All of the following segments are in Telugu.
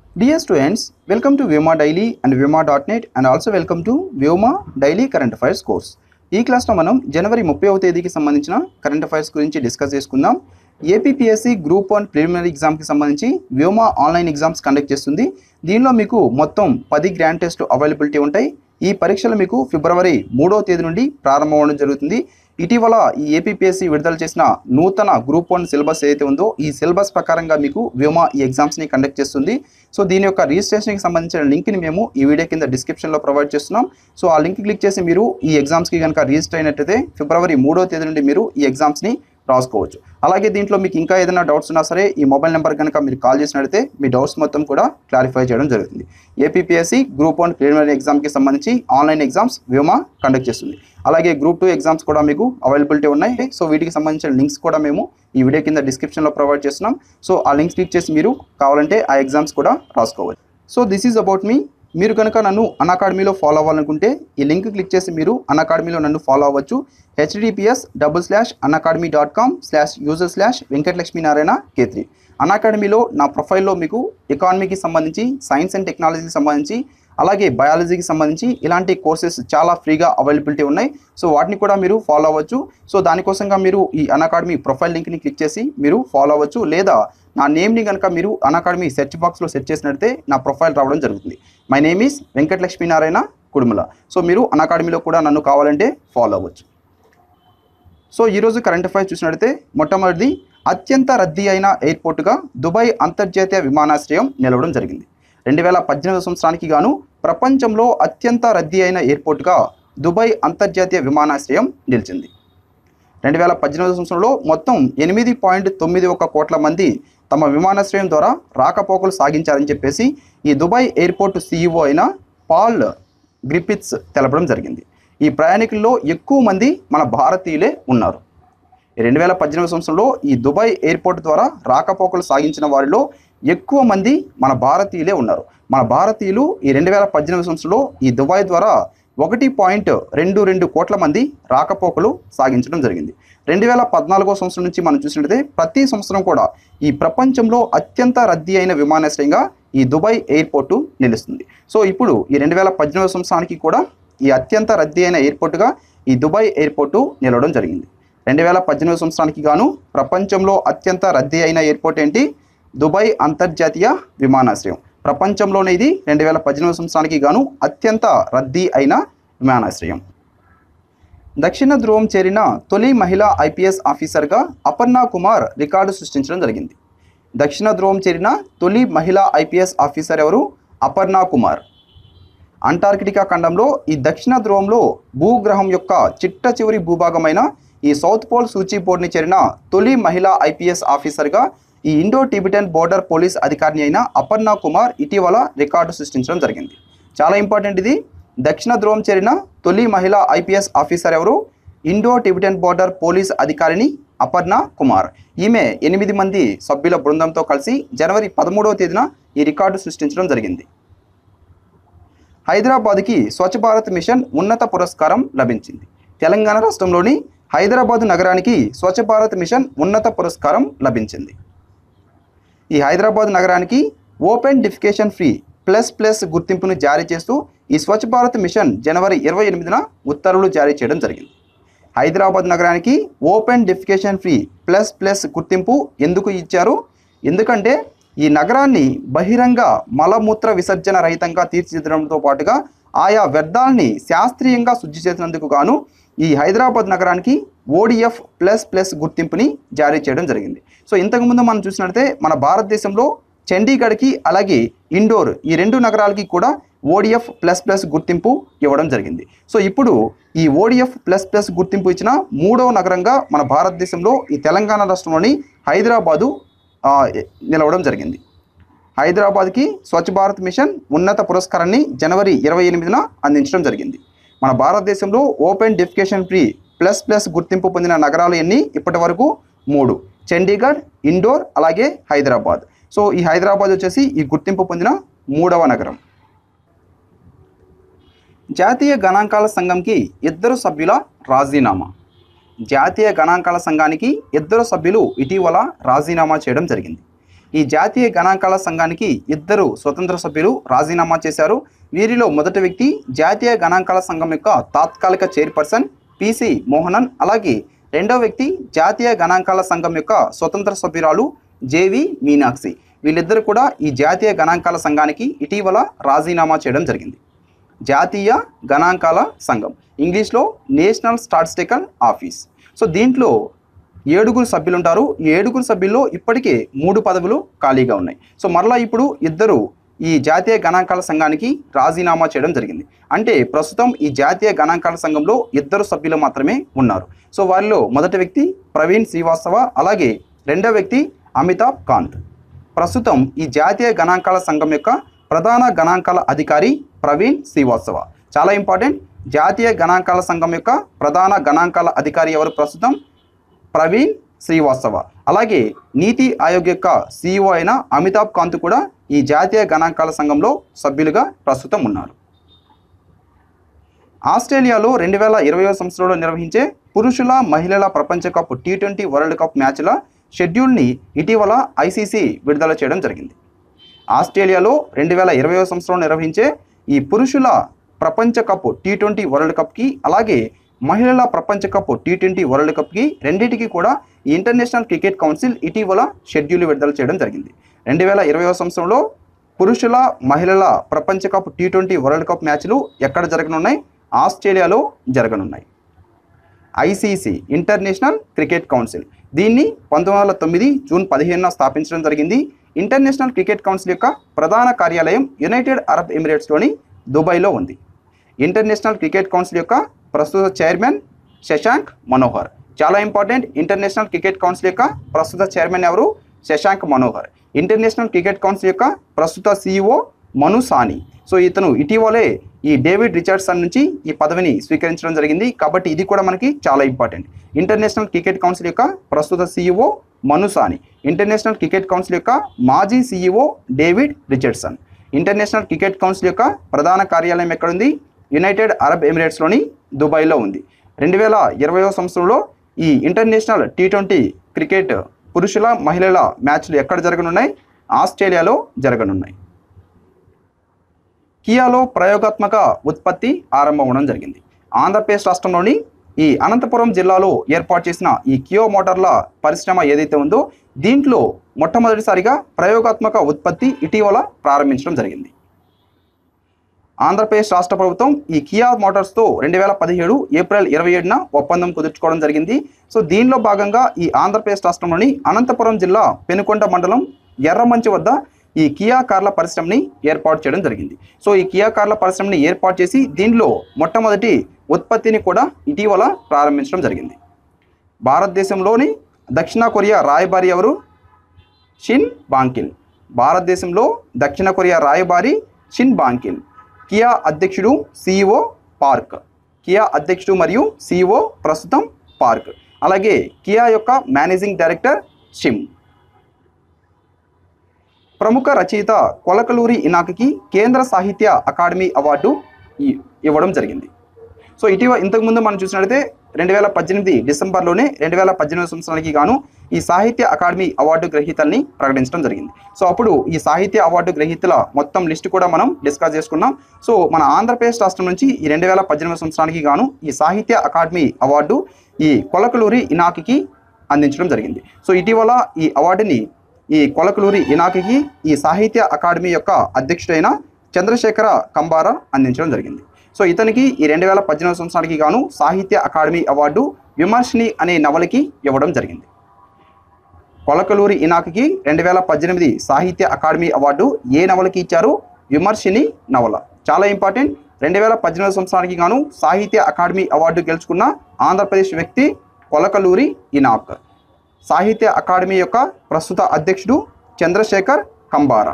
Dear students, welcome to Vyoma Daily and Vyoma.net and also welcome to Vyoma Daily Current Affairs course. ఈ క్లాస్లో మనం జనవరి ముప్పైవ తేదీకి సంబంధించిన కరెంట్ అఫైర్స్ గురించి డిస్కస్ చేసుకుందాం ఏపీపీఎస్సీ గ్రూప్ వన్ ప్రిలిమినరీ ఎగ్జామ్కి సంబంధించి వ్యోమా ఆన్లైన్ ఎగ్జామ్స్ కండక్ట్ చేస్తుంది దీనిలో మీకు మొత్తం పది గ్రాండ్ టెస్ట్ అవైలబిలిటీ ఉంటాయి ఈ పరీక్షలు మీకు ఫిబ్రవరి మూడవ తేదీ నుండి ప్రారంభమవడం జరుగుతుంది ఇటీవల ఈ ఏపీపీఎస్సీ విడుదల చేసిన నూతన గ్రూప్ వన్ సిలబస్ ఏదైతే ఉందో ఈ సిలబస్ ప్రకారంగా మీకు వ్యోమా ఈ ఎగ్జామ్స్ని కండక్ట్ చేస్తుంది సో దీని యొక్క రిజిస్ట్రేషన్కి సంబంధించిన లింక్ని మేము ఈ వీడియో కింద డిస్క్రిప్షన్లో ప్రొవైడ్ చేస్తున్నాం సో ఆ లింక్ క్లిక్ చేసి మీరు ఈ ఎగ్జామ్స్కి కనుక రిజిస్టర్ అయినట్టయితే ఫిబ్రవరి మూడో తేదీ నుండి మీరు ఈ ఎగ్జామ్స్ని రాసుకోవచ్చు అలాగే దీంట్లో మీకు ఇంకా ఏదైనా డౌట్స్ ఉన్నా సరే ఈ మొబైల్ నెంబర్ కనుక మీరు కాల్ చేసినట్లయితే మీ డౌట్స్ మొత్తం కూడా క్లారిఫై చేయడం జరుగుతుంది ఏపీపీఎస్సీ గ్రూప్ వన్ ప్రిలిమినరీ ఎగ్జామ్కి సంబంధించి ఆన్లైన్ ఎగ్జామ్స్ వ్యోమా కండక్ట్ చేస్తుంది అలాగే గ్రూప్ టూ ఎగ్జామ్స్ కూడా మీకు అవైలబిలిటీ ఉన్నాయి సో వీటికి సంబంధించిన లింక్స్ కూడా మేము ఈ వీడియో కింద డిస్క్రిప్షన్లో ప్రొవైడ్ చేస్తున్నాం సో ఆ లింక్స్ క్లిక్ చేసి మీరు కావాలంటే ఆ ఎగ్జామ్స్ కూడా రాసుకోవచ్చు సో దిస్ ఈజ్ అబౌట్ మీ మీరు కనుక నన్ను అన్ అకాడమీలో ఫాలో అవ్వాలనుకుంటే ఈ లింక్ క్లిక్ చేసి మీరు అన్ అకాడమీలో నన్ను ఫాలో అవ్వచ్చు https double slash Unacademy dot com slash user slash Venkatalakshmi Narayana K three అన్ అకాడమీలో నా ప్రొఫైల్లో మీకు ఎకానమీకి సంబంధించి సైన్స్ అండ్ టెక్నాలజీకి సంబంధించి అలాగే బయాలజీకి సంబంధించి ఇలాంటి కోర్సెస్ చాలా ఫ్రీగా అవైలబిలిటీ ఉన్నాయి సో వాటిని కూడా మీరు ఫాలో అవ్వచ్చు సో దానికోసంగా మీరు ఈ అన్ అకాడమీ ప్రొఫైల్ లింక్ని క్లిక్ చేసి మీరు ఫాలో అవ్వచ్చు లేదా నా నేమ్ని కనుక మీరు అన్ అకాడమీ సెర్చ్ బాక్స్లో సెర్చ్ చేసినట్టే నా ప్రొఫైల్ రావడం జరుగుతుంది my name is Venkatalakshmi Narayana Kudumula so మీరు అన్ అకాడమీలో కూడా నన్ను కావాలంటే ఫాలో అవ్వచ్చు సో ఈరోజు కరెంట్ అఫైర్స్ చూసినట్లయితే మొట్టమొదటిది అత్యంత రద్దీ అయిన ఎయిర్పోర్టుగా దుబాయ్ అంతర్జాతీయ విమానాశ్రయం నిలవడం జరిగింది రెండు వేల పద్దెనిమిది సంవత్సరానికి గాను ప్రపంచంలో అత్యంత రద్దీ అయిన ఎయిర్పోర్టుగా దుబాయ్ అంతర్జాతీయ విమానాశ్రయం నిలిచింది రెండు వేల పద్దెనిమిది సంవత్సరంలో మొత్తం ఎనిమిది పాయింట్ తొమ్మిది ఒక కోట్ల మంది తమ విమానాశ్రయం ద్వారా రాకపోకలు సాగించారని చెప్పేసి ఈ దుబాయ్ ఎయిర్పోర్ట్ సీఈఓ అయిన పాల్ గ్రిపిత్స్ తెలపడం జరిగింది ఈ ప్రయాణికుల్లో ఎక్కువ మంది మన భారతీయులే ఉన్నారు రెండు వేల పద్దెనిమిది సంవత్సరంలో ఈ దుబాయ్ ఎయిర్పోర్ట్ ద్వారా రాకపోకలు సాగించిన వారిలో ఎక్కువ మంది మన భారతీయులే ఉన్నారు మన భారతీయులు ఈ రెండు వేల పద్దెనిమిది సంవత్సరంలో ఈ దుబాయ్ ద్వారా ఒకటి పాయింట్ రెండు రెండు కోట్ల మంది రాకపోకలు సాగించడం జరిగింది రెండు వేల పద్నాలుగో సంవత్సరం నుంచి మనం చూసినట్లయితే ప్రతి సంవత్సరం కూడా ఈ ప్రపంచంలో అత్యంత రద్దీ అయిన విమానాశ్రయంగా ఈ దుబాయ్ ఎయిర్పోర్టు నిలుస్తుంది సో ఇప్పుడు ఈ రెండు వేల పద్దెనిమిది సంవత్సరానికి కూడా ఈ అత్యంత రద్దీ అయిన ఎయిర్పోర్టుగా ఈ దుబాయ్ ఎయిర్పోర్టు నిలవడం జరిగింది రెండు వేల పద్దెనిమిది సంవత్సరానికి గాను ప్రపంచంలో అత్యంత రద్దీ అయిన ఎయిర్పోర్ట్ ఏంటి దుబాయ్ అంతర్జాతీయ విమానాశ్రయం ప్రపంచంలోనే ఇది రెండు వేల పద్దెనిమిది సంవత్సరానికి గాను అత్యంత రద్దీ అయిన విమానాశ్రయం దక్షిణ ధ్రువం చేరిన తొలి మహిళా ఐపీఎస్ ఆఫీసర్గా అపర్ణ కుమార్ రికార్డు సృష్టించడం జరిగింది దక్షిణ ధ్రువం చేరిన తొలి మహిళా ఐపీఎస్ ఆఫీసర్ ఎవరు అపర్ణ కుమార్ అంటార్కిటికా ఖండంలో ఈ దక్షిణ ధ్రువంలో భూగ్రహం యొక్క చిట్ట చివరి భూభాగమైన ఈ సౌత్ పోల్ సూచీ బోర్డుని చేరిన తొలి మహిళా ఐపీఎస్ ఆఫీసర్గా ఈ ఇండో టిబిటన్ బోర్డర్ పోలీస్ అధికారిని అయిన అపర్ణ కుమార్ ఇటీవల రికార్డు సృష్టించడం జరిగింది చాలా ఇంపార్టెంట్ ఇది దక్షిణ ధ్రువం చేరిన తొలి మహిళా ఐపీఎస్ ఆఫీసర్ ఎవరు ఇండో టిబిటన్ బోర్డర్ పోలీస్ అధికారిని అపర్ణ కుమార్ ఈమె ఎనిమిది మంది సభ్యుల బృందంతో కలిసి జనవరి పదమూడవ తేదీన ఈ రికార్డు సృష్టించడం జరిగింది హైదరాబాద్కి స్వచ్ఛ భారత్ మిషన్ ఉన్నత పురస్కారం లభించింది తెలంగాణ రాష్ట్రంలోని హైదరాబాద్ నగరానికి స్వచ్ఛ భారత్ మిషన్ ఉన్నత పురస్కారం లభించింది ఈ హైదరాబాద్ నగరానికి open defecation free plus plus గుర్తింపును జారీ చేస్తూ ఈ స్వచ్ఛ భారత్ మిషన్ జనవరి ఇరవై ఎనిమిదిన ఉత్తర్వులు జారీ చేయడం జరిగింది హైదరాబాద్ నగరానికి open defecation free plus plus గుర్తింపు ఎందుకు ఇచ్చారు ఎందుకంటే ఈ నగరాన్ని బహిరంగ మలమూత్ర విసర్జన రహితంగా తీర్చిదిద్దడంతో పాటుగా ఆయా వ్యర్థాలని శాస్త్రీయంగా శుద్ధి చేసినందుకు గాను ఈ హైదరాబాద్ నగరానికి ఓడిఎఫ్ ప్లస్ ప్లస్ గుర్తింపుని జారీ చేయడం జరిగింది సో ఇంతకుముందు మనం చూసినట్లయితే మన భారతదేశంలో చండీగఢ్కి అలాగే ఇండోర్ ఈ రెండు నగరాలకి కూడా ఓడిఎఫ్ ప్లస్ ప్లస్ గుర్తింపు ఇవ్వడం జరిగింది సో ఇప్పుడు ఈ ఓడిఎఫ్ ప్లస్ ప్లస్ గుర్తింపు ఇచ్చిన మూడవ నగరంగా మన భారతదేశంలో ఈ తెలంగాణ రాష్ట్రంలోని హైదరాబాదు ఆ, నిలవడం జరిగింది హైదరాబాద్కి స్వచ్ఛ భారత్ మిషన్ ఉన్నత పురస్కారాన్ని జనవరి ఇరవై ఎనిమిదిన అందించడం జరిగింది మన భారతదేశంలో open defecation free plus plus గుర్తింపు పొందిన నగరాలు ఎన్ని ఇప్పటి వరకు మూడు చండీగఢ్ ఇండోర్ అలాగే హైదరాబాద్ సో ఈ హైదరాబాద్ వచ్చేసి ఈ గుర్తింపు పొందిన మూడవ నగరం జాతీయ గణాంకాల సంఘంకి ఇద్దరు సభ్యుల రాజీనామా జాతీయ గణాంకాల సంఘానికి ఇద్దరు సభ్యులు ఇటీవల రాజీనామా చేయడం జరిగింది ఈ జాతీయ గణాంకాల సంఘానికి ఇద్దరు స్వతంత్ర సభ్యులు రాజీనామా చేశారు వీరిలో మొదటి వ్యక్తి జాతీయ గణాంకాల సంఘం యొక్క తాత్కాలిక చైర్పర్సన్ పిసి మోహనన్ అలాగే రెండో వ్యక్తి జాతీయ గణాంకాల సంఘం యొక్క స్వతంత్ర సభ్యురాలు జేవి మీనాక్షి వీళ్ళిద్దరు కూడా ఈ జాతీయ గణాంకాల సంఘానికి ఇటీవల రాజీనామా చేయడం జరిగింది జాతీయ గణాంకాల సంఘం ఇంగ్లీష్లో నేషనల్ స్టాటిస్టికల్ ఆఫీస్ సో దీంట్లో ఏడుగురు సభ్యులు ఉంటారు ఈ ఏడుగురు సభ్యుల్లో ఇప్పటికే మూడు పదవులు ఖాళీగా ఉన్నాయి సో మరలా ఇప్పుడు ఇద్దరు ఈ జాతీయ గణాంకాల సంఘానికి రాజీనామా చేయడం జరిగింది అంటే ప్రస్తుతం ఈ జాతీయ గణాంకాల సంఘంలో ఇద్దరు సభ్యులు మాత్రమే ఉన్నారు సో వారిలో మొదటి వ్యక్తి ప్రవీణ్ శ్రీవాస్తవ అలాగే రెండో వ్యక్తి అమితాబ్ కాంత్ ప్రస్తుతం ఈ జాతీయ గణాంకాల సంఘం యొక్క ప్రధాన గణాంకాల అధికారి ప్రవీణ్ శ్రీవాస్తవ చాలా ఇంపార్టెంట్ జాతీయ గణాంకాల సంఘం యొక్క ప్రధాన గణాంకాల అధికారి ఎవరు ప్రస్తుతం ప్రవీణ్ శ్రీవాస్తవ అలాగే నీతి ఆయోగ్ యొక్క సీఈఓ అయిన అమితాబ్ కాంత్ కూడా ఈ జాతీయ గణాంకాల సంఘంలో సభ్యులుగా ప్రస్తుతం ఉన్నారు ఆస్ట్రేలియాలో రెండు వేల ఇరవై సంవత్సరంలో నిర్వహించే పురుషుల మహిళల ప్రపంచ cup T twenty world cup మ్యాచ్ల షెడ్యూల్ని ఇటీవల ఐసీసీ విడుదల చేయడం జరిగింది ఆస్ట్రేలియాలో రెండు వేల ఇరవై సంవత్సరంలో నిర్వహించే ఈ పురుషుల ప్రపంచ కప్ టీ ట్వంటీ వరల్డ్ కప్కి అలాగే మహిళల ప్రపంచ కప్ టీ ట్వంటీ వరల్డ్ కప్కి రెండింటికి కూడా ఈ ఇంటర్నేషనల్ క్రికెట్ కౌన్సిల్ ఇటీవల షెడ్యూల్ విడుదల చేయడం జరిగింది రెండు వేల ఇరవై సంవత్సరంలో పురుషుల మహిళల ప్రపంచ cup T twenty world cup మ్యాచ్లు ఎక్కడ జరగనున్నాయి ఆస్ట్రేలియాలో జరగనున్నాయి ఐసీసీ ఇంటర్నేషనల్ క్రికెట్ కౌన్సిల్ దీన్ని పంతొమ్మిది వందల తొమ్మిది జూన్ పదిహేనున స్థాపించడం జరిగింది ఇంటర్నేషనల్ క్రికెట్ కౌన్సిల్ యొక్క ప్రధాన కార్యాలయం యునైటెడ్ అరబ్ ఎమిరేట్స్లోని దుబాయ్లో ఉంది ఇంటర్నేషనల్ క్రికెట్ కౌన్సిల్ యొక్క ప్రస్తుత చైర్మన్ శశాంక్ మనోహర్ చాలా ఇంపార్టెంట్ ఇంటర్నేషనల్ క్రికెట్ కౌన్సిల్ యొక్క ప్రస్తుత చైర్మన్ ఎవరు Shashank Manohar International Cricket Council యొక్క ప్రస్తుత సీఈఓ మను సాని సో ఇతను ఇటీవలే ఈ డేవిడ్ రిచర్డ్సన్ నుంచి ఈ పదవిని స్వీకరించడం జరిగింది కాబట్టి ఇది కూడా మనకి చాలా ఇంపార్టెంట్ ఇంటర్నేషనల్ క్రికెట్ కౌన్సిల్ యొక్క ప్రస్తుత సీఈఓ మను సాని ఇంటర్నేషనల్ క్రికెట్ కౌన్సిల్ యొక్క మాజీ CEO David Richardson International Cricket Council యొక్క ప్రధాన కార్యాలయం ఎక్కడుంది యునైటెడ్ అరబ్ ఎమిరేట్స్లోని దుబాయ్లో ఉంది రెండు వేల ఇరవయో సంవత్సరంలో ఈ ఇంటర్నేషనల్ టీ ట్వంటీ క్రికెట్ పురుషుల మహిళల మ్యాచ్లు ఎక్కడ జరగనున్నాయి ఆస్ట్రేలియాలో జరగనున్నాయి కియాలో ప్రయోగాత్మక ఉత్పత్తి ఆరంభమవడం జరిగింది ఆంధ్రప్రదేశ్ రాష్ట్రంలోని ఈ అనంతపురం జిల్లాలో ఏర్పాటు చేసిన ఈ కియో మోటార్ల పరిశ్రమ ఏదైతే ఉందో దీంట్లో మొట్టమొదటిసారిగా ప్రయోగాత్మక ఉత్పత్తి ఇటీవల ప్రారంభించడం జరిగింది ఆంధ్రప్రదేశ్ రాష్ట్ర ప్రభుత్వం ఈ కియా మోటార్స్తో రెండు వేల పదిహేడు ఏప్రిల్ ఇరవై ఏడున ఒప్పందం కుదుర్చుకోవడం జరిగింది సో దీనిలో భాగంగా ఈ ఆంధ్రప్రదేశ్ రాష్ట్రంలోని అనంతపురం జిల్లా పెనుకొండ మండలం ఎర్రమంచి వద్ద ఈ కియా కార్ల పరిశ్రమని ఏర్పాటు చేయడం జరిగింది సో ఈ కియా కార్ల పరిశ్రమని ఏర్పాటు చేసి దీనిలో మొట్టమొదటి ఉత్పత్తిని కూడా ఇటీవల ప్రారంభించడం జరిగింది భారతదేశంలోని దక్షిణ కొరియా రాయబారి ఎవరు షిన్ బాంకిల్ భారతదేశంలో దక్షిణ కొరియా రాయబారి షిన్ బాంకిల్ కియా అధ్యక్షుడు సిఇఓ పార్క్ కియా అధ్యక్షుడు మరియు సిఇఓ ప్రస్తుతం పార్క్ అలాగే కియా యొక్క మేనేజింగ్ డైరెక్టర్ షిమ్ ప్రముఖ రచయిత కొలకలూరి ఇనాకకి కేంద్ర సాహిత్య అకాడమీ అవార్డు ఇ- ఇవ్వడం జరిగింది సో ఇటీవల ఇంతకుముందు మనం చూసినట్లయితే రెండు వేల పద్దెనిమిది డిసెంబర్లోనే రెండు వేల పద్దెనిమిది సంవత్సరానికి గాను ఈ సాహిత్య అకాడమీ అవార్డు గ్రహీతల్ని ప్రకటించడం జరిగింది సో అప్పుడు ఈ సాహిత్య అవార్డు గ్రహీతల మొత్తం లిస్ట్ కూడా మనం డిస్కస్ చేసుకున్నాం సో మన ఆంధ్రప్రదేశ్ రాష్ట్రం నుంచి ఈ రెండు వేల పద్దెనిమిది సంవత్సరానికి గాను ఈ సాహిత్య అకాడమీ అవార్డు ఈ కొలకలూరి ఇనాకికి అందించడం జరిగింది సో ఇటీవల ఈ అవార్డుని ఈ కొలకలూరి ఇనాకికి ఈ సాహిత్య అకాడమీ యొక్క అధ్యక్షుడైన చంద్రశేఖర కంబారా అందించడం జరిగింది సో ఇతనికి ఈ రెండు వేల పద్దెనిమిది సంవత్సరానికి గాను సాహిత్య అకాడమీ అవార్డు విమర్శిని అనే నవలకి ఇవ్వడం జరిగింది కొలకలూరి ఇనాకకి రెండు వేల పద్దెనిమిది సాహిత్య అకాడమీ అవార్డు ఏ నవలకి ఇచ్చారు విమర్శిని నవల చాలా ఇంపార్టెంట్ రెండు వేల పద్దెనిమిది సంవత్సరానికి గాను సాహిత్య అకాడమీ అవార్డు గెలుచుకున్న ఆంధ్రప్రదేశ్ వ్యక్తి కొలకలూరి ఇనాక్ సాహిత్య అకాడమీ యొక్క ప్రస్తుత అధ్యక్షుడు చంద్రశేఖర్ కంబారా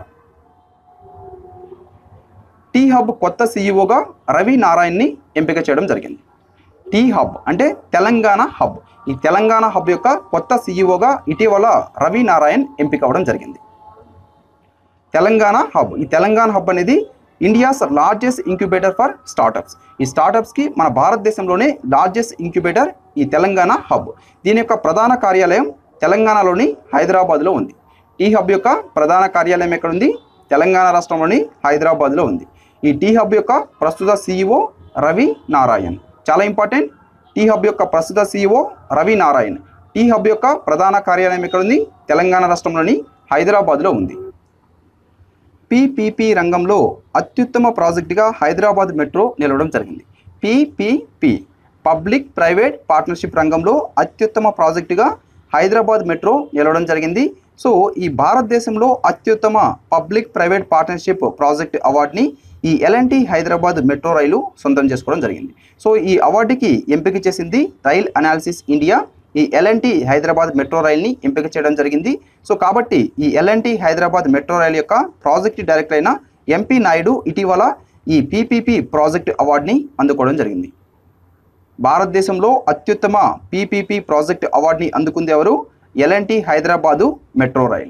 టీ హబ్ కొత్త సీఈఓగా రవి నారాయణ్ని ఎంపిక చేయడం జరిగింది టీ హబ్ అంటే తెలంగాణ హబ్ ఈ తెలంగాణ హబ్ యొక్క కొత్త సీఈఓగా ఇటీవల రవి నారాయణ్ ఎంపిక అవ్వడం జరిగింది తెలంగాణ హబ్ ఈ తెలంగాణ హబ్ అనేది India's largest incubator for startups ఈ స్టార్టప్స్కి మన భారతదేశంలోనే లార్జెస్ట్ ఇంక్యుబేటర్ ఈ తెలంగాణ హబ్ దీని యొక్క ప్రధాన కార్యాలయం తెలంగాణలోని హైదరాబాద్లో ఉంది టీ హబ్ యొక్క ప్రధాన కార్యాలయం ఎక్కడ ఉంది తెలంగాణ రాష్ట్రంలోని హైదరాబాద్లో ఉంది ఈ టీ హబ్ యొక్క ప్రస్తుత సీఈఓ రవి నారాయణ్ చాలా ఇంపార్టెంట్ టీ హబ్ యొక్క ప్రస్తుత CEO Ravi Narayan T hub యొక్క ప్రధాన కార్యాలయం ఎక్కడ ఉంది తెలంగాణ రాష్ట్రంలోని హైదరాబాద్లో ఉంది పిపిపి రంగంలో అత్యుత్తమ ప్రాజెక్టుగా హైదరాబాద్ మెట్రో నిలవడం జరిగింది పిపిపి పబ్లిక్ ప్రైవేట్ పార్ట్నర్షిప్ రంగంలో అత్యుత్తమ ప్రాజెక్టుగా హైదరాబాద్ మెట్రో నిలవడం జరిగింది సో ఈ భారతదేశంలో అత్యుత్తమ పబ్లిక్ ప్రైవేట్ పార్ట్నర్షిప్ ప్రాజెక్ట్ అవార్డుని ఈ ఎల్ఎన్టీ హైదరాబాద్ మెట్రో రైలు సొంతం చేసుకోవడం జరిగింది సో ఈ అవార్డుకి ఎంపిక చేసింది రైల్ అనాలిసిస్ ఇండియా ఈ ఎల్ఎన్టీ హైదరాబాద్ మెట్రో రైల్ని ఎంపిక చేయడం జరిగింది సో కాబట్టి ఈ ఎల్ఎన్టీ హైదరాబాద్ మెట్రో రైల్ యొక్క ప్రాజెక్ట్ డైరెక్టర్ అయిన ఎంపీ నాయుడు ఇటీవల ఈ పీపీపీ ప్రాజెక్ట్ అవార్డుని అందుకోవడం జరిగింది భారతదేశంలో అత్యుత్తమ పీపీపీ ప్రాజెక్ట్ అవార్డుని అందుకుంది ఎవరు LNT Hyderabad metro rail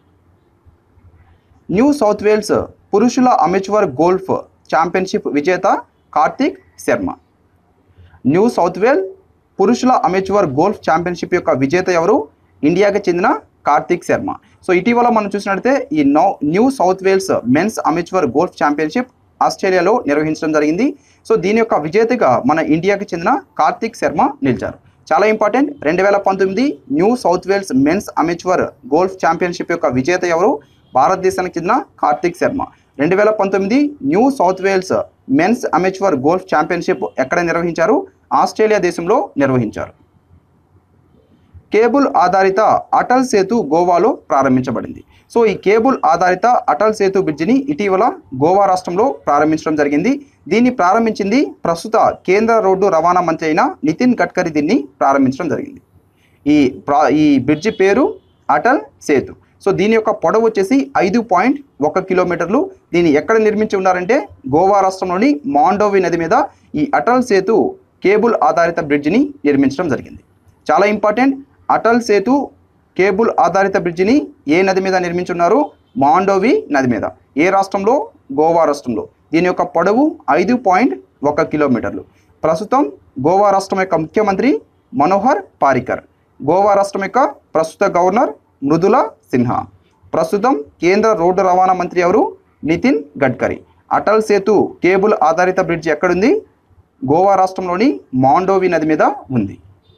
New South Wales పురుషుల అమెచ్వర్ గోల్ఫ్ ఛాంపియన్షిప్ విజేత Karthik Sharma New South Wales పురుషుల అమెచ్వర్ గోల్ఫ్ ఛాంపియన్షిప్ యొక్క విజేత ఎవరు ఇండియాకి చెందిన కార్తిక్ శర్మ సో ఇటీవల మనం చూసినట్లయితే ఈ now New South Wales men's amateur golf championship ఆస్ట్రేలియాలో నిర్వహించడం జరిగింది సో దీని యొక్క విజేతగా మన ఇండియాకి చెందిన కార్తిక్ శర్మ నిలిచారు చాలా ఇంపార్టెంట్ రెండు వేల పంతొమ్మిది New South Wales men's amateur golf championship యొక్క విజేత ఎవరు భారతదేశానికి చెందిన కార్తిక్ శర్మ రెండు వేల పంతొమ్మిది New South Wales men's amateur golf championship ఎక్కడ నిర్వహించారు ఆస్ట్రేలియా దేశంలో నిర్వహించారు కేబుల్ ఆధారిత అటల్ సేతు గోవాలో ప్రారంభించబడింది సో ఈ కేబుల్ ఆధారిత అటల్ సేతు బ్రిడ్జిని ఇటీవల గోవా రాష్ట్రంలో ప్రారంభించడం జరిగింది దీన్ని ప్రారంభించింది ప్రస్తుత కేంద్ర రోడ్డు రవాణా మంత్రి అయిన నితిన్ గడ్కరీ దీన్ని ప్రారంభించడం జరిగింది ఈ ప్రా ఈ బ్రిడ్జి పేరు అటల్ సేతు సో దీని యొక్క పొడవు వచ్చేసి ఐదు పాయింట్ ఒక కిలోమీటర్లు దీన్ని ఎక్కడ నిర్మించి ఉన్నారంటే గోవా రాష్ట్రంలోని మాండోవి నది మీద ఈ అటల్ సేతు కేబుల్ ఆధారిత బ్రిడ్జిని నిర్మించడం జరిగింది చాలా ఇంపార్టెంట్ అటల్ సేతు కేబుల్ ఆధారిత బ్రిడ్జిని ఏ నది మీద నిర్మించున్నారు మాండోవి నది మీద ఏ రాష్ట్రంలో గోవా రాష్ట్రంలో దీని యొక్క పొడవు ఐదు పాయింట్ ఒక కిలోమీటర్లు ప్రస్తుతం గోవా రాష్ట్రం యొక్క ముఖ్యమంత్రి మనోహర్ పారికర్ గోవా రాష్ట్రం యొక్క ప్రస్తుత గవర్నర్ మృదుల సిన్హా ప్రస్తుతం కేంద్ర రోడ్డు రవాణా మంత్రి ఎవరు నితిన్ గడ్కరీ అటల్ సేతు కేబుల్ ఆధారిత బ్రిడ్జ్ ఎక్కడుంది గోవా రాష్ట్రంలోని మాండోవి నది మీద ఉంది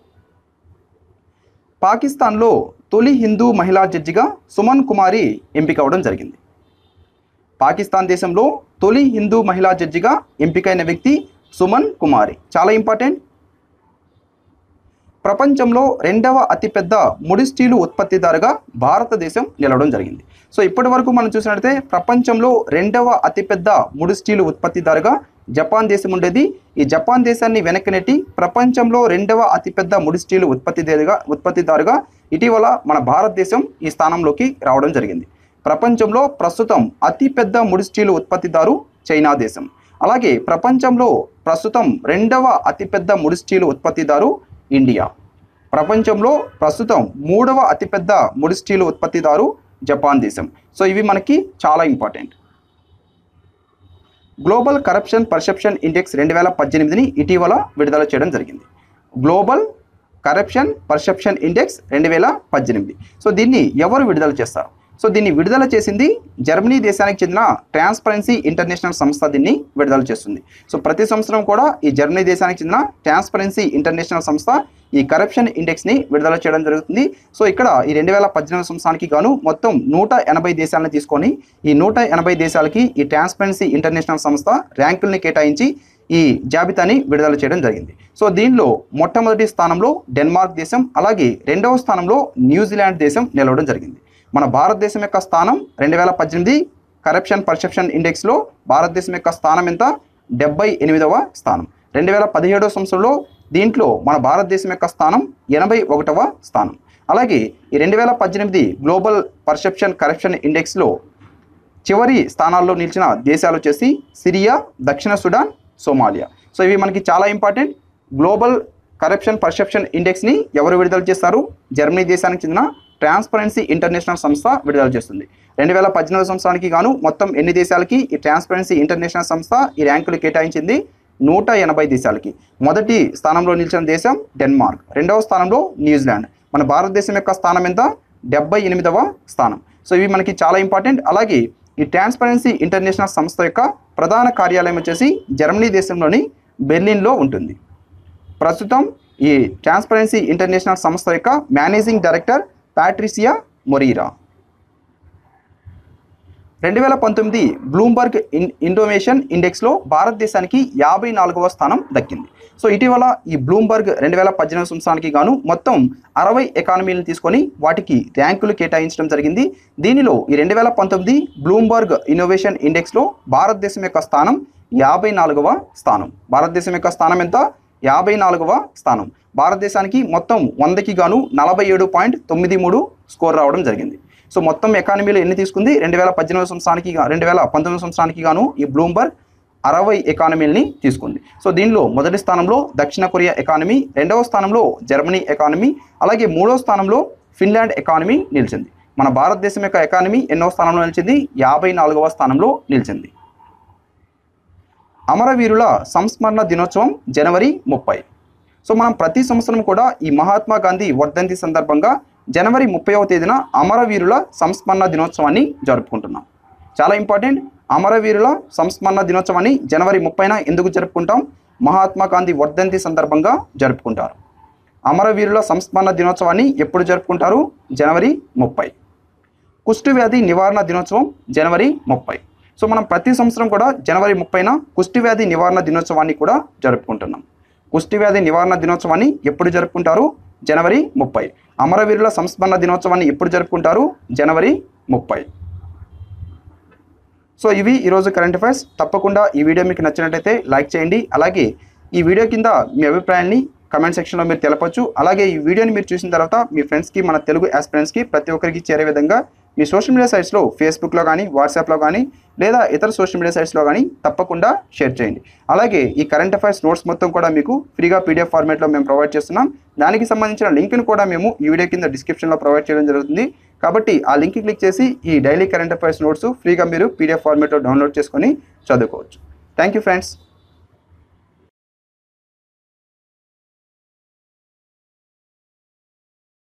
పాకిస్తాన్లో తొలి హిందూ మహిళా జడ్జిగా సుమన్ కుమారి ఎంపికవడం జరిగింది పాకిస్తాన్ దేశంలో తొలి హిందూ మహిళా జడ్జిగా ఎంపికైన వ్యక్తి సుమన్ కుమారి చాలా ఇంపార్టెంట్ ప్రపంచంలో రెండవ అతిపెద్ద ముడి స్టీలు ఉత్పత్తిదారుగా భారతదేశం నిలవడం జరిగింది సో ఇప్పటి వరకు మనం చూసినట్లయితే ప్రపంచంలో రెండవ అతిపెద్ద ముడి స్టీలు ఉత్పత్తిదారుగా జపాన్ దేశం ఉండేది ఈ జపాన్ దేశాన్ని వెనక్కి నెట్టి ప్రపంచంలో రెండవ అతిపెద్ద ముడి స్టీలు ఉత్పత్తిదారుగా ఉత్పత్తిదారుగా ఇటీవల మన భారతదేశం ఈ స్థానంలోకి రావడం జరిగింది ప్రపంచంలో ప్రస్తుతం అతిపెద్ద ముడి స్టీలు ఉత్పత్తిదారు చైనా దేశం అలాగే ప్రపంచంలో ప్రస్తుతం రెండవ అతిపెద్ద ముడి స్టీలు ఉత్పత్తిదారు ఇండియా ప్రపంచంలో ప్రస్తుతం మూడవ అతిపెద్ద ముడి స్టీలు ఉత్పత్తిదారు జపాన్ దేశం సో ఇవి మనకి చాలా important global corruption perception index రెండు వేల పద్దెనిమిదిని ఇటీవల విడుదల చేయడం జరిగింది గ్లోబల్ కరప్షన్ పర్సెప్షన్ ఇండెక్స్ రెండు వేల పద్దెనిమిది సో దీన్ని ఎవరు విడుదల చేస్తారు సో దీన్ని విడుదల చేసింది జర్మనీ దేశానికి చెందిన ట్రాన్స్పరెన్సీ ఇంటర్నేషనల్ సంస్థ దీన్ని విడుదల చేస్తుంది సో ప్రతి సంవత్సరం కూడా ఈ జర్మనీ దేశానికి చెందిన ట్రాన్స్పరెన్సీ ఇంటర్నేషనల్ సంస్థ ఈ కరప్షన్ ఇండెక్స్ని విడుదల చేయడం జరుగుతుంది సో ఇక్కడ ఈ రెండు వేల పద్దెనిమిది సంవత్సరానికి గాను మొత్తం నూట ఎనభై దేశాలను తీసుకొని ఈ నూట ఎనభై దేశాలకి ఈ ట్రాన్స్పరెన్సీ ఇంటర్నేషనల్ సంస్థ ర్యాంకుల్ని కేటాయించి ఈ జాబితాని విడుదల చేయడం జరిగింది సో దీనిలో మొట్టమొదటి స్థానంలో డెన్మార్క్ దేశం అలాగే రెండవ స్థానంలో న్యూజిలాండ్ దేశం నిలవడం జరిగింది మన భారతదేశం యొక్క స్థానం రెండు వేల పద్దెనిమిది కరప్షన్ పర్సెప్షన్ ఇండెక్స్లో భారతదేశం యొక్క స్థానం ఎంత డెబ్బై ఎనిమిదవ స్థానం రెండు వేల పదిహేడవ సంవత్సరంలో దీంట్లో మన భారతదేశం యొక్క స్థానం ఎనభై ఒకటవ స్థానం అలాగే ఈ రెండు వేల పద్దెనిమిది గ్లోబల్ పర్సెప్షన్ కరప్షన్ ఇండెక్స్లో చివరి స్థానాల్లో నిలిచిన దేశాలు వచ్చేసి సిరియా దక్షిణ సుడాన్ సోమాలియా సో ఇవి మనకి చాలా ఇంపార్టెంట్ గ్లోబల్ కరప్షన్ పర్సెప్షన్ ఇండెక్స్ని ఎవరు విడుదల చేస్తారు జర్మనీ దేశానికి చెందిన ట్రాన్స్పరెన్సీ ఇంటర్నేషనల్ సంస్థ విడుదల చేస్తుంది రెండు వేల పద్దెనిమిది సంవత్సరానికి గాను మొత్తం ఎన్ని దేశాలకి ఈ ట్రాన్స్పరెన్సీ ఇంటర్నేషనల్ సంస్థ ఈ ర్యాంకులు కేటాయించింది నూట ఎనభై దేశాలకి మొదటి స్థానంలో నిలిచిన దేశం డెన్మార్క్ రెండవ స్థానంలో న్యూజిలాండ్ మన భారతదేశం యొక్క స్థానం ఎంత డెబ్బై ఎనిమిదవ స్థానం సో ఇవి మనకి చాలా ఇంపార్టెంట్ అలాగే ఈ ట్రాన్స్పరెన్సీ ఇంటర్నేషనల్ సంస్థ యొక్క ప్రధాన కార్యాలయం వచ్చేసి జర్మనీ దేశంలోని బెర్లిన్లో ఉంటుంది ప్రస్తుతం ఈ ట్రాన్స్పరెన్సీ ఇంటర్నేషనల్ సంస్థ యొక్క మేనేజింగ్ డైరెక్టర్ ప్యాట్రిసియా మొరీరా రెండు వేల పంతొమ్మిది బ్లూంబర్గ్ ఇన్ ఇండోనేషన్ ఇండెక్స్లో భారతదేశానికి యాభై నాలుగవ స్థానం దక్కింది సో ఇటీవల ఈ బ్లూంబర్గ్ రెండు వేల పద్దెనిమిది సంవత్సరానికి గాను మొత్తం అరవై ఎకానమీలను తీసుకొని వాటికి ర్యాంకులు కేటాయించడం జరిగింది దీనిలో ఈ రెండు వేల పంతొమ్మిది బ్లూంబర్గ్ ఇన్నోవేషన్ ఇండెక్స్లో భారతదేశం యొక్క స్థానం యాభై నాలుగవ స్థానం భారతదేశం యొక్క స్థానం ఎంత యాభై నాలుగవ స్థానం భారతదేశానికి మొత్తం వందకి గాను నలభై ఏడు పాయింట్ తొమ్మిది మూడు స్కోర్ రావడం జరిగింది సో మొత్తం ఎకానమీలో ఎన్ని తీసుకుంది రెండు వేల పద్దెనిమిది సంవత్సరానికి గా- రెండు వేల పంతొమ్మిది సంవత్సరానికి గాను ఈ బ్లూంబర్గ్ అరవై ఎకానమీలని తీసుకుంది సో దీనిలో మొదటి స్థానంలో దక్షిణ కొరియా ఎకానమీ రెండవ స్థానంలో జర్మనీ ఎకానమీ అలాగే మూడవ స్థానంలో ఫిన్లాండ్ ఎకానమీ నిలిచింది మన భారతదేశం యొక్క ఎకానమీ ఎన్నో స్థానంలో నిలిచింది యాభై నాలుగవ స్థానంలో నిలిచింది అమరవీరుల సంస్మరణ దినోత్సవం జనవరి ముప్పై సో మనం ప్రతి సంవత్సరం కూడా ఈ మహాత్మా గాంధీ వర్ధంతి సందర్భంగా జనవరి ముప్పైవ తేదీన అమరవీరుల సంస్మరణ దినోత్సవాన్ని జరుపుకుంటున్నాం చాలా ఇంపార్టెంట్ అమరవీరుల సంస్మరణ దినోత్సవాన్ని జనవరి ముప్పైన ఎందుకు జరుపుకుంటాం మహాత్మా గాంధీ వర్ధంతి సందర్భంగా జరుపుకుంటారు అమరవీరుల సంస్మరణ దినోత్సవాన్ని ఎప్పుడు జరుపుకుంటారు జనవరి ముప్పై కుష్టు వ్యాధి నివారణ దినోత్సవం జనవరి ముప్పై సో మనం ప్రతి సంవత్సరం కూడా జనవరి ముప్పైన కుష్టి వ్యాధి నివారణ దినోత్సవాన్ని కూడా జరుపుకుంటున్నాం కుష్టి వ్యాధి నివారణ దినోత్సవాన్ని ఎప్పుడు జరుపుకుంటారు జనవరి ముప్పై అమరవీరుల సంస్మరణ దినోత్సవాన్ని ఎప్పుడు జరుపుకుంటారు జనవరి ముప్పై సో ఇవి ఈరోజు కరెంట్ అఫైర్స్ తప్పకుండా ఈ వీడియో మీకు నచ్చినట్లయితే లైక్ చేయండి అలాగే ఈ వీడియో కింద మీ అభిప్రాయాన్ని కమెంట్ సెక్షన్లో మీరు తెలపొచ్చు అలాగే ఈ వీడియోని మీరు చూసిన తర్వాత మీ ఫ్రెండ్స్కి మన తెలుగు ఆస్పిరెంట్స్కి ప్రతి ఒక్కరికి చేరే విధంగా మీ సోషల్ మీడియా సైట్స్లో ఫేస్బుక్లో కానీ వాట్సాప్లో కానీ లేదా ఇతర సోషల్ మీడియా సైట్స్లో కానీ తప్పకుండా షేర్ చేయండి అలాగే ఈ కరెంట్ అఫైర్స్ నోట్స్ మొత్తం కూడా మీకు ఫ్రీగా పీడిఎఫ్ ఫార్మేట్లో మేము ప్రొవైడ్ చేస్తున్నాం దానికి సంబంధించిన లింక్ను కూడా మేము ఈ వీడియో కింద డిస్క్రిప్షన్లో ప్రొవైడ్ చేయడం జరుగుతుంది కాబట్టి ఆ లింక్ క్లిక్ చేసి ఈ డైలీ కరెంట్ అఫైర్స్ నోట్స్ ఫ్రీగా మీరు పీడిఎఫ్ ఫార్మేట్లో డౌన్లోడ్ చేసుకొని చదువుకోవచ్చు థ్యాంక్ యూ ఫ్రెండ్స్